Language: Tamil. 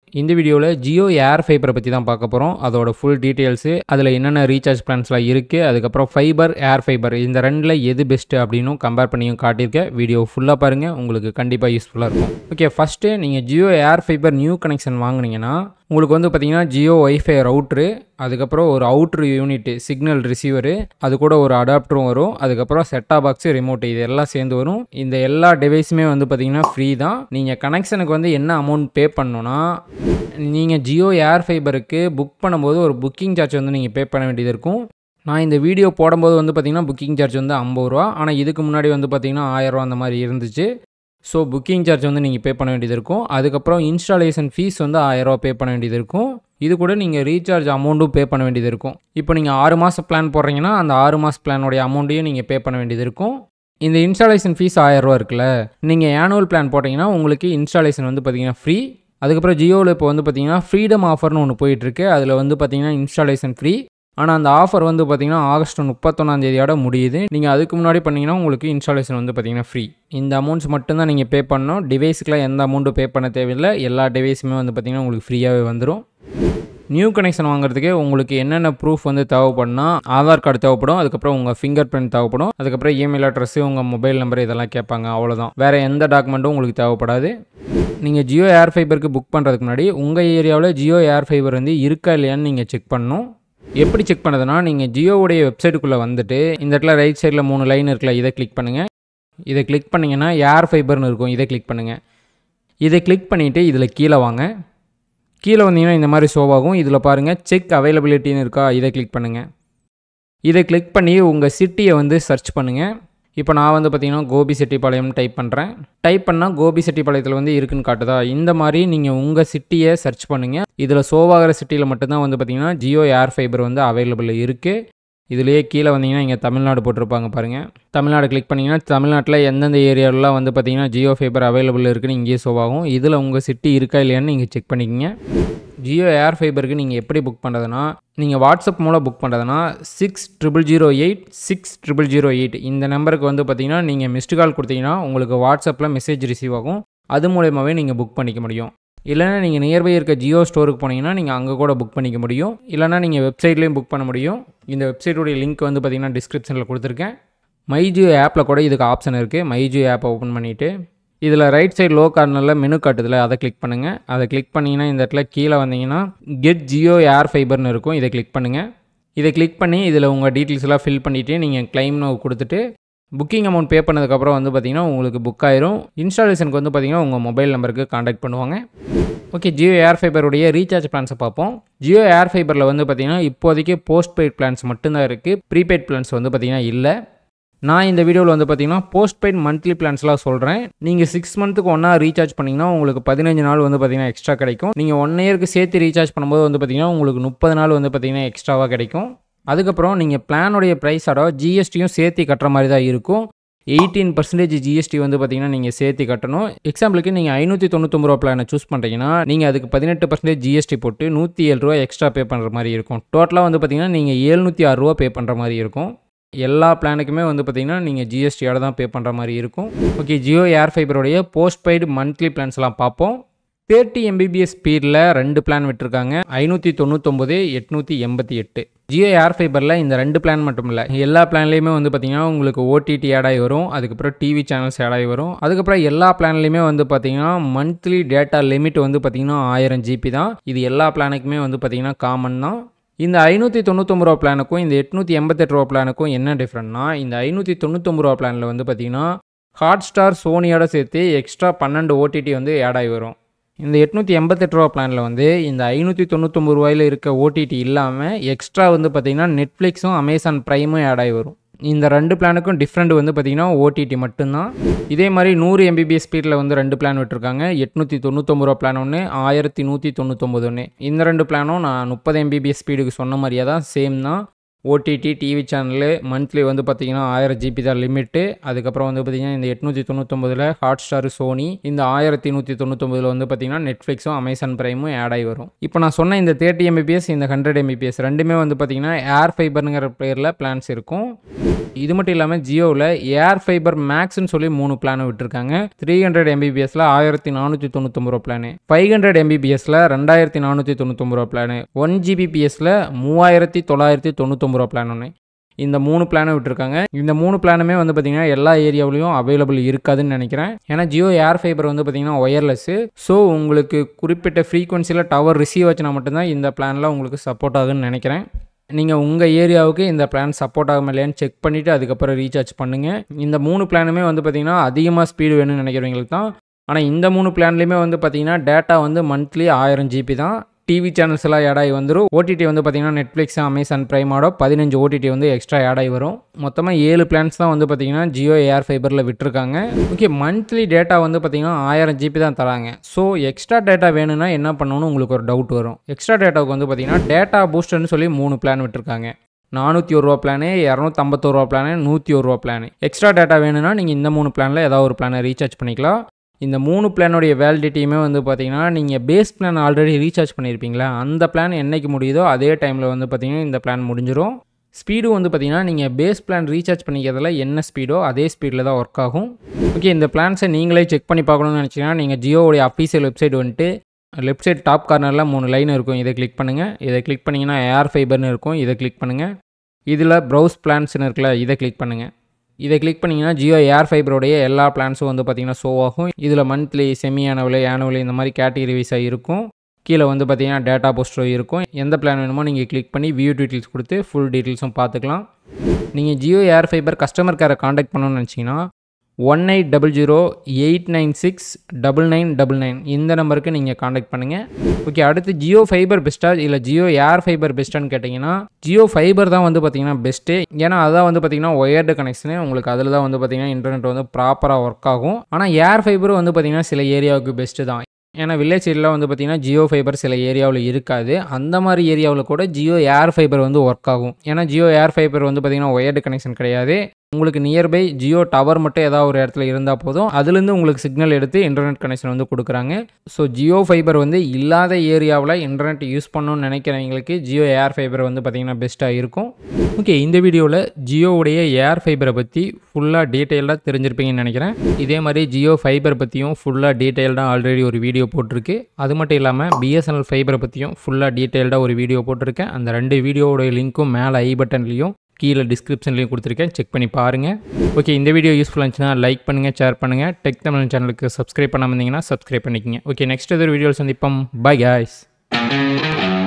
இந்த வீடியோவில் ஜியோ ஏர் ஃபைபரை பற்றி தான் பார்க்க போகிறோம் அதோட ஃபுல் டீட்டெயில்ஸு அதில் என்னென்ன ரீசார்ஜ் பிளான்ஸ்லாம் இருக்குது அதுக்கப்புறம் ஃபைபர் ஏர் ஃபைபர் இந்த ரெண்டில் எது பெஸ்ட்டு அப்படின்னும் கம்பேர் பண்ணியும் காட்டியிருக்கேன் வீடியோ ஃபுல்லாக பாருங்கள் உங்களுக்கு கண்டிப்பாக யூஸ்ஃபுல்லாக இருக்கும் ஓகே ஃபஸ்ட்டு நீங்கள் Jio Air Fiber new connection வாங்குனீங்கன்னா உங்களுக்கு வந்து பார்த்தீங்கன்னா ஜியோ ஒய்ஃபை ரவுட்ரு அதுக்கப்புறம் ஒரு அவுட்ரு யூனிட்டு சிக்னல் ரிசீவரு அது கூட ஒரு அடாப்டரும் வரும் அதுக்கப்புறம் செட்டா பாக்ஸு ரிமோட் இது எல்லாம் சேர்ந்து வரும் இந்த எல்லா டிவைஸுமே வந்து பார்த்தீங்கன்னா ஃப்ரீ தான் நீங்கள் கனெக்ஷனுக்கு வந்து என்ன அமௌண்ட் பே பண்ணணும்னா நீங்கள் ஜியோ ஏர் ஃபைபருக்கு புக் பண்ணும்போது ஒரு புக்கிங் சார்ஜ் வந்து நீங்கள் பே பண்ண வேண்டியது இருக்கும் நான் இந்த வீடியோ போடும்போது வந்து பார்த்தீங்கன்னா புக்கிங் சார்ஜ் வந்து ஐம்பது ரூபா ஆனால் இதுக்கு முன்னாடி வந்து பார்த்தீங்கன்னா ஆயிரரூவா அந்த மாதிரி இருந்துச்சு ஸோ புக்கிங் சார்ஜ் வந்து நீங்கள் பே பண்ண வேண்டியது இருக்கும் அதுக்கப்புறம் இன்ஸ்டாலேஷன் ஃபீஸ் வந்து ஆயிரரூவா பே பண்ண வேண்டியது இருக்கும் இது கூட நீங்கள் ரீசார்ஜ் அமௌண்ட்டும் பே பண்ண வேண்டியது இருக்கும் இப்போ நீங்கள் ஆறு மாதம் பிளான் போடுறீங்கன்னா அந்த ஆறு மாத பிளானுடைய அமௌண்ட்டையும் நீங்கள் பே பண்ண வேண்டியது இருக்கும் இந்த இன்ஸ்டாலேஷன் ஃபீஸ் ஆயிரரூவா இருக்குல்ல நீங்கள் ஆனுவல் பிளான் போட்டிங்கன்னா உங்களுக்கு இன்ஸ்டாலேஷன் வந்து பார்த்தீங்கன்னா ஃப்ரீ அதுக்கப்புறம் ஜியோவில் இப்போ வந்து பார்த்தீங்கன்னா ஃப்ரீடம் ஆஃபர்னு ஒன்று போயிட்டுருக்கு அதில் வந்து பார்த்தீங்கன்னா இன்ஸ்டாலேஷன் ஃப்ரீ ஆனால் அந்த ஆஃபர் வந்து பார்த்தீங்கன்னா ஆகஸ்ட் முப்பத்தொன்னாம் தேதியோட முடியுது நீங்கள் அதுக்கு முன்னாடி பண்ணிங்கன்னா உங்களுக்கு இன்ஸ்டாலேஷன் வந்து பார்த்தீங்கன்னா ஃப்ரீ இந்த அமௌண்ட்ஸ் மட்டும்தான் நீங்கள் பே பண்ணணும் டிவைஸுக்குலாம் எந்த அமௌண்ட்டும் பே பண்ண தேவையில்லை எல்லா டிவைஸுமே வந்து பார்த்தீங்கன்னா உங்களுக்கு ஃப்ரீயாகவே வந்துடும் நியூ கனெக்ஷன் வாங்குறதுக்கு உங்களுக்கு என்னென்ன ப்ரூஃப் வந்து தேவைப்படும்னா ஆதார் கார்டு தேவைப்படும் அதுக்கப்புறம் உங்கள் ஃபிங்கர் பிரிண்ட் தேவைப்படும் அதுக்கப்புறம் இமெயில் அட்ரஸ் உங்கள் மொபைல் நம்பர் இதெல்லாம் கேட்பாங்க அவ்வளோதான் வேறு எந்த டாக்குமெண்ட்டும் உங்களுக்கு தேவைப்படாது நீங்கள் ஜியோ ஏர் ஃபைபருக்கு புக் பண்ணுறதுக்கு முன்னாடி உங்கள் ஏரியாவில் ஜியோ ஏர் ஃபைபர் வந்து இருக்கா இல்லையான்னு நீங்கள் செக் பண்ணணும் எப்படி செக் பண்ணதுன்னா நீங்கள் ஜியோவுடைய வெப்சைட்டுக்குள்ளே வந்துட்டு இந்த இடத்துல ரைட் சைடில் மூணு லைன் இருக்குல்ல இதை கிளிக் பண்ணுங்கள் இதை கிளிக் பண்ணிங்கன்னா ஏர் ஃபைபர்னு இருக்கும் இதை கிளிக் பண்ணுங்கள் இதை கிளிக் பண்ணிவிட்டு இதில் கீழே வாங்க கீழே வந்தீங்கன்னா இந்த மாதிரி ஷோவாகும் இதில் பாருங்கள் செக் அவைலபிலிட்டின்னு இருக்கா இதை கிளிக் பண்ணுங்கள் இதை கிளிக் பண்ணி உங்கள் சிட்டியை வந்து சர்ச் பண்ணுங்கள் இப்போ நான் வந்து பார்த்தீங்கன்னா கோபி செட்டிப்பாளையம் டைப் பண்ணுறேன் டைப் பண்ணால் கோபி செட்டிப்பாளையத்தில் வந்து இருக்குன்னு காட்டுதா இந்த மாதிரி நீங்கள் உங்கள் சிட்டியை சர்ச் பண்ணுங்கள் இதில் ஷோவாகிற சிட்டியில் மட்டும்தான் வந்து பார்த்தீங்கன்னா ஜியோ ஏர் ஃபைபர் வந்து அவைலபிள் இருக்குது இதுலேயே கீழே வந்தீங்கன்னா இங்கே தமிழ்நாடு போட்டிருப்பாங்க பாருங்கள் தமிழ்நாடு கிளிக் பண்ணிங்கன்னா தமிழ்நாட்டில் எந்தெந்த ஏரியாலலாம் வந்து பார்த்தீங்கன்னா ஜியோ ஃபைபர் அவைலபிள் இருக்குன்னு இங்கேயே ஷோவாகும் இதில் உங்கள் சிட்டி இருக்கா இல்லையான்னு நீங்கள் செக் பண்ணிக்கங்க ஜியோ ஏர் ஃபைபருக்கு நீங்கள் எப்படி புக் பண்ணுறதுனா நீங்கள் வாட்ஸ்அப் மூலம் புக் பண்ணுறதுனா six triple zero eight six triple zero eight இந்த நம்பருக்கு வந்து பார்த்தீங்கன்னா நீங்கள் மிஸ்டு கால் கொடுத்தீங்கன்னா உங்களுக்கு வாட்ஸ்அப்பில் மெசேஜ் ரிசீவ் ஆகும் அது மூலயமாவே நீங்கள் புக் பண்ணிக்க முடியும் இல்லைனா நீங்கள் நியர்பை இருக்க ஜியோ ஸ்டோருக்கு போனீங்கன்னா நீங்கள் அங்கே கூட புக் பண்ணிக்க முடியும் இல்லைனா நீங்கள் வெப்சைட்லேயும் புக் பண்ண முடியும் இந்த வெப்சைட்டுடைய லிங்க் வந்து பார்த்தீங்கன்னா டிஸ்கிரிப்ஷனில் கொடுத்துருக்கேன் மை ஜியோ ஆப்பில் கூட இதுக்கு ஆப்ஷன் இருக்குது மை ஜியோ ஆப்பை ஓப்பன் பண்ணிவிட்டு இதில் ரைட் சைடு லோ கார்னரில் மெனு காட்டுதில் அதை கிளிக் பண்ணுங்கள் அதை கிளிக் பண்ணிங்கன்னா இந்த இடத்துல கீழே வந்தீங்கன்னா கெட் ஜியோ ஏர் ஃபைபர்னு இருக்கும் இதை கிளிக் பண்ணுங்கள் இதை கிளிக் பண்ணி இதில் உங்கள் டீட்டெயில்ஸ் எல்லாம் ஃபில் பண்ணிவிட்டு நீங்கள் கிளைம்னு கொடுத்துட்டு புக்கிங் அமௌண்ட் பே பண்ணதுக்கப்புறம் வந்து பார்த்திங்கன்னா உங்களுக்கு புக் ஆயிரும் இன்ஸ்டாலேஷனுக்கு வந்து பார்த்திங்கன்னா உங்கள் மொபைல் நம்பருக்கு காண்டாக்ட் பண்ணுவாங்க ஓகே ஜியோ ஏர் ஃபைபருடைய ரீசார்ஜ் பிளான்ஸை பார்ப்போம் ஜியோ ஏர் ஃபைபரில் வந்து பார்த்திங்கன்னா இப்போதைக்கு போஸ்ட் பெய்ட் பிளான்ஸ் மட்டும்தான் இருக்குது ப்ரீபெய்ட் பிளான்ஸ் வந்து பார்த்திங்கன்னா இல்லை நான் இந்த வீடியோவில் வந்து பார்த்தீங்கன்னா போஸ்ட் பெய்ட் மந்த்லி பிளான்ஸ்லாம் சொல்கிறேன் நீங்கள் சிக்ஸ் மந்த்துக்கு ஒன்றா ரீசார்ஜ் பண்ணிங்கன்னா உங்களுக்கு பதினஞ்சு நாள் வந்து பார்த்தீங்கன்னா எக்ஸ்ட்ரா கிடைக்கும் நீங்கள் ஒன் இயருக்கு சேர்த்து ரீசார்ஜ் பண்ணும்போது வந்து பார்த்தீங்கன்னா உங்களுக்கு முப்பது நாள் வந்து பார்த்தீங்கன்னா எக்ஸ்ட்ராவாக கிடைக்கும் அதுக்கப்புறம் நீங்கள் பிளானுடைய ப்ரைஸோட ஜிஎஸ்டியும் சேர்த்து கட்டுற மாதிரி தான் இருக்கும் எயிட்டீன் பர்சன்டேஜ் ஜிஎஸ்டி வந்து பார்த்தீங்கன்னா நீங்கள் சேர்த்து கட்டணும் எக்ஸாம்பிளுக்கு நீங்கள் ஐநூற்றி தொண்ணூத்தொம்பது ரூபா பிளானை சூஸ் பண்ணுறீங்கன்னா நீங்கள் அதுக்கு பதினெட்டு பர்சன்டேஜ் ஜிஎஸ்டி போட்டு நூற்றி ஏழு ரூபா எக்ஸ்ட்ரா பே பண்ணுற மாதிரி இருக்கும் டோட்டலாக வந்து பார்த்தீங்கன்னா நீங்கள் ஏழ்நூற்றி ஆறு ரூபா பே பண்ணுற மாதிரி இருக்கும் எல்லா பிளானுக்குமே வந்து பார்த்தீங்கன்னா நீங்கள் ஜிஎஸ்டியோட தான் பே பண்ணுற மாதிரி இருக்கும் ஓகே ஜியோ ஏர் ஃபைபருடைய போஸ்ட் பெய்டு மந்த்லி பிளான்ஸ்லாம் பார்ப்போம் தேர்ட்டி எம்பிபிஎஸ் ஸ்பீடில் ரெண்டு பிளான் விட்டுருக்காங்க ஐநூற்றி தொண்ணூத்தொம்பது எட்நூற்றி எண்பத்தி எட்டு ஜியோ ஏர் ஃபைபரில் இந்த ரெண்டு பிளான் மட்டும் இல்லை எல்லா பிளான்லேயுமே வந்து பார்த்தீங்கன்னா உங்களுக்கு ஓடிடி ஆட் ஆகி வரும் அதுக்கப்புறம் டிவி சேனல்ஸ் ஆட் ஆகி வரும் அதுக்கப்புறம் எல்லா பிளான்லேயுமே வந்து பார்த்தீங்கன்னா மந்த்லி டேட்டா லிமிட் வந்து பார்த்தீங்கன்னா ஆயிரம் ஜிபி தான் இது எல்லா பிளானுக்குமே வந்து பார்த்தீங்கன்னா காமன் தான் இந்த ஐநூற்றி தொண்ணூத்தொம்பது ரூபா பிளானுக்கும் இந்த எட்நூற்றி எண்பத்தெட்டு ரூபா பிளானுக்கும் என்ன டிஃப்ரெண்ட்னா இந்த ஐநூற்றி தொண்ணூத்தொம்பது ரூபா பிளானில் வந்து பார்த்தீங்கன்னா ஹாட் ஸ்டார் சோனியோட சேர்த்து எக்ஸ்ட்ரா பன்னெண்டு ஓடிடி வந்து ஆட் ஆகி வரும் இந்த எட்நூற்றி எண்பத்தெட்டு ரூபா பிளானில் வந்து இந்த ஐநூற்றி தொண்ணூத்தொம்பது ரூபாயில் இருக்க ஓடிடி இல்லாமல் எக்ஸ்ட்ரா வந்து பார்த்திங்கன்னா நெட்ஃப்ளிக்ஸும் அமேசான் ப்ரைமும் ஆட் ஆகி வரும் இந்த ரெண்டு பிளானுக்கும் டிஃப்ரெண்ட் வந்து பார்த்திங்கன்னா ஓடிடி மட்டும்தான் இதே மாதிரி நூறு எம்பிபிஎஸ் ஸ்பீடில் வந்து ரெண்டு பிளான் விட்டுருக்காங்க எட்நூற்றி தொண்ணூத்தொம்பது ரூபா பிளான் ஒன்று ஆயிரத்தி நூற்றி தொண்ணூத்தொம்பது ஒன்று இந்த ரெண்டு பிளானும் நான் முப்பது எம்பிபிஎஸ் ஸ்பீடுக்கு சொன்ன மாதிரியே தான் சேம் தான் ஓடிடி டிவி சேனலு மந்த்லி வந்து பார்த்தீங்கன்னா ஆயிரம் ஜிபி தான் லிமிட்டு அதுக்கப்புறம் வந்து பார்த்தீங்கன்னா இந்த எட்நூற்றி தொண்ணூத்தொம்பதில் ஹாட் ஸ்டார் சோனி இந்த ஆயிரத்தி நூற்றி தொண்ணூத்தொம்பதில் வந்து பார்த்தீங்கன்னா நெட்ஃப்ளிக்ஸும் அமேசான் பிரைமும் ஆட் ஆகி வரும் இப்போ நான் சொன்ன இந்த தேர்ட்டி எம்பிபிஎஸ் இந்த ஹண்ட்ரட் எம்பிபிஎஸ் ரெண்டுமே வந்து பார்த்தீங்கன்னா ஏர் ஃபைபருங்கிற பேரில் பிளான்ஸ் இருக்கும் இது மட்டும் இல்லாமல் ஜியோவில் ஏர் ஃபைபர் மேக்ஸ்னு சொல்லி மூணு பிளான் விட்டுருக்காங்க த்ரீ ஹண்ட்ரட் எம்பிபிஎஸ்ல ஆயிரத்தி நானூற்றி தொண்ணூத்தொம்பது ரூபா பிளானு ஃபைவ் ஹண்ட்ரட் எம்பிபிஎஸ்ல ரெண்டாயிரத்தி நானூற்றி தொண்ணூத்தொம்பது ரூபா பிளானு ஒன் ஜிபிபிஎஸ்ல மூவாயிரத்தி தொள்ளாயிரத்தி தொண்ணூத்தொம்பது ரூபா பிளான் ஒன்று இந்த மூணு பிளானை விட்டுருக்காங்க இந்த மூணு பிளானுமே வந்து பார்த்தீங்கன்னா எல்லா ஏரியாவிலையும் அவைலபிள் இருக்காதுன்னு நினைக்கிறேன் ஏன்னா ஜியோ ஏர் ஃபைபர் வந்து பார்த்தீங்கன்னா ஒயர்லெஸ்ஸு ஸோ உங்களுக்கு குறிப்பிட்ட ஃப்ரீக்வன்சியில் டவர் ரிசீவ் ஆச்சுன்னா மட்டும்தான் இந்த பிளானில் உங்களுக்கு சப்போர்ட் ஆகுன்னு நினைக்கிறேன் நீங்கள் உங்கள் ஏரியாவுக்கு இந்த பிளான் சப்போர்ட் ஆகும் இல்லையான்னு செக் பண்ணிவிட்டு அதுக்கப்புறம் ரீசார்ஜ் பண்ணுங்கள் இந்த மூணு பிளானுமே வந்து பார்த்திங்கன்னா அதிகமாக ஸ்பீடு வேணும்னு நினைக்கிறவங்களுக்கு தான் ஆனால் இந்த மூணு பிளான்லேயுமே வந்து பார்த்திங்கன்னா டேட்டா வந்து மந்த்லி ஆயிரம் ஜிபி தான் டிவி சேனல்ஸ் எல்லாம் ஆட் ஆகி வந்துடும் ஓடிடி வந்து பார்த்திங்கன்னா நெட்ஃப்ளிக்ஸ் அமேசான் ப்ரைமோட பதினஞ்சு ஓடிடி வந்து எக்ஸ்ட்ரா ஆட் ஆகி வரும் மொத்தமாக ஏழு பிளான்ஸ் தான் வந்து பார்த்திங்கன்னா ஜியோ ஏர் ஃபைபரில் விட்டுருக்காங்க ஓகே மந்த்லி டேட்டா வந்து பார்த்திங்கன்னா ஆயிரம் ஜிபி தான் தராங்க ஸோ எக்ஸ்ட்ரா டேட்டா வேணும்னா என்ன பண்ணணும்னு உங்களுக்கு ஒரு டவுட் வரும் எக்ஸ்ட்ரா டேட்டாவுக்கு வந்து பார்த்திங்கன்னா டேட்டா பூஸ்டர்னு சொல்லி மூணு பிளான் விட்டுருக்காங்க நானூற்றி ஒரு ரூபா பிளானு இரநூத்தம்பத்தோரு ரூபா பிளானு நூற்றி ஒரு ரூபா பிளானு எக்ஸ்ட்ரா டேட்டா வேணும்னா நீங்கள் இந்த மூணு பிளானில் ஏதாவது ஒரு பிளானை ரீசார்ஜ் பண்ணிக்கலாம் இந்த மூணு பிளானுடைய வேலிடிட்டியுமே வந்து பார்த்தீங்கன்னா நீங்கள் பேஸ் பிளான் ஆல்ரெடி ரீசார்ஜ் பண்ணியிருப்பீங்களா அந்த பிளான் என்னைக்கு முடியுதோ அதே டைமில் வந்து பார்த்தீங்கன்னா இந்த பிளான் முடிஞ்சிடும் ஸ்பீடு வந்து பார்த்தீங்கன்னா நீங்கள் பேஸ் பிளான் ரீசார்ஜ் பண்ணிக்கிறதுல என்ன ஸ்பீடோ அதே ஸ்பீடில் தான் ஒர்க் ஆகும் ஓகே இந்த பிளான்ஸை நீங்களே செக் பண்ணி பார்க்கணும்னு நினச்சிங்கன்னா நீங்கள் ஜியோவுடைய அஃபீஷியல் வெப்சைட் வந்துட்டு லெஃப்ட் சைட் டாப் கார்னரில் மூணு லைன் இருக்கும் இதை கிளிக் பண்ணுங்கள் இதை கிளிக் பண்ணிங்கன்னா ஏர் ஃபைபர்னு இருக்கும் இதை கிளிக் பண்ணுங்கள் இதில் ப்ரௌஸ் பிளான்ஸ்னு இருக்குல்ல இதை கிளிக் பண்ணுங்கள் இதை கிளிக் பண்ணிங்கன்னா ஜியோ ஏர் ஃபைபருடைய எல்லா பிளான்ஸும் வந்து பார்த்திங்கன்னா ஷோ ஆகும் இதில் மந்த்லி செமி ஆனுவல் ஆனுவல் இந்த மாதிரி கேட்டகரி வைஸாக இருக்கும் கீழே வந்து பார்த்தீங்கன்னா டேட்டா போஸ்டோ இருக்கும் எந்த பிளான் வேணுமோ நீங்கள் கிளிக் பண்ணி வியூ டீட்டெயில்ஸ் கொடுத்து ஃபுல் டீட்டெயில்ஸும் பார்த்துக்கலாம் நீங்கள் ஜியோ ஏர் ஃபைபர் கஸ்டமர் கேரை காண்டாக்ட் பண்ணணும்னு நினச்சிங்கன்னா one eight double zero eight nine six double nine double nine இந்த நம்பருக்கு நீங்கள் காண்டாக்ட் பண்ணுங்கள் ஓகே அடுத்து ஜியோ ஃபைபர் பெஸ்ட்டா இல்லை ஜியோ ஏர் ஃபைபர் பெஸ்ட்டான்னு கேட்டிங்கன்னா ஜியோ ஃபைபர் தான் வந்து பார்த்திங்கன்னா பெஸ்ட்டு ஏன்னா அதான் வந்து பார்த்திங்கன்னா ஒயர்டு கனெக்ஷனு உங்களுக்கு அதில் தான் வந்து பார்த்திங்கன்னா இன்டர்நெட் வந்து ப்ராப்பராக ஒர்க் ஆகும் ஆனால் ஏர் ஃபைபரும் வந்து பார்த்திங்கன்னா சில ஏரியாவுக்கு பெஸ்ட்டு தான் ஏன்னா வில்லேஜ் சைடில் வந்து பார்த்திங்கன்னா ஜியோ ஃபைபர் சில ஏரியாவில் இருக்காது அந்த மாதிரி ஏரியாவில் கூட ஜியோ ஏர் ஃபைபர் வந்து ஒர்க் ஆகும் ஏன்னா ஜியோ ஏர் ஃபைபர் வந்து பார்த்திங்கன்னா ஒயர்டு கனெக்ஷன் கிடையாது உங்களுக்கு நியர்பை ஜியோ டவர் மட்டும் ஏதாவது ஒரு இடத்துல இருந்தால் போதும் அதுலேருந்து உங்களுக்கு சிக்னல் எடுத்து இன்டர்நெட் கனெக்ஷன் வந்து கொடுக்குறாங்க ஸோ ஜியோ ஃபைபர் வந்து இல்லாத ஏரியாவில் இன்டர்நெட் யூஸ் பண்ணணும்னு நினைக்கிறவங்களுக்கு ஜியோ ஏர் ஃபைபர் வந்து பார்த்திங்கன்னா பெஸ்ட்டாக இருக்கும் ஓகே இந்த வீடியோவில் ஜியோவுடைய ஏர் ஃபைபரை பற்றி ஃபுல்லாக டீட்டெயில்டாக தெரிஞ்சிருப்பீங்கன்னு நினைக்கிறேன் இதே மாதிரி ஜியோ ஃபைபர் பற்றியும் ஃபுல்லாக டீட்டெயில்டாக ஆல்ரெடி ஒரு வீடியோ போட்டிருக்கு அது மட்டும் இல்லாமல் பிஎஸ்என்எல் ஃபைபரை பற்றியும் ஃபுல்லாக டீட்டெயில்டாக ஒரு வீடியோ போட்டிருக்கேன் அந்த ரெண்டு வீடியோவோட லிங்க்கும் மேலே ஐ பட்டன்லேயும் கீழே டிஸ்கிரிப்ஷன்லேயும் கொடுத்துருக்கேன் செக் பண்ணி பாருங்கள் ஓகே இந்த வீடியோ யூஸ்ஃபுல்லாக இருந்துச்சுன்னா லைக் பண்ணுங்கள் ஷேர் பண்ணுங்கள் டெக் தமிழ் சேனலுக்கு சப்ஸ்கிரைப் பண்ணாமல் இருந்தீங்கன்னா சப்ஸ்கிரைப் பண்ணிக்கங்க ஓகே நெக்ஸ்ட் எதிர் வீடியோவில் சந்திப்போம் பை காய்ஸ்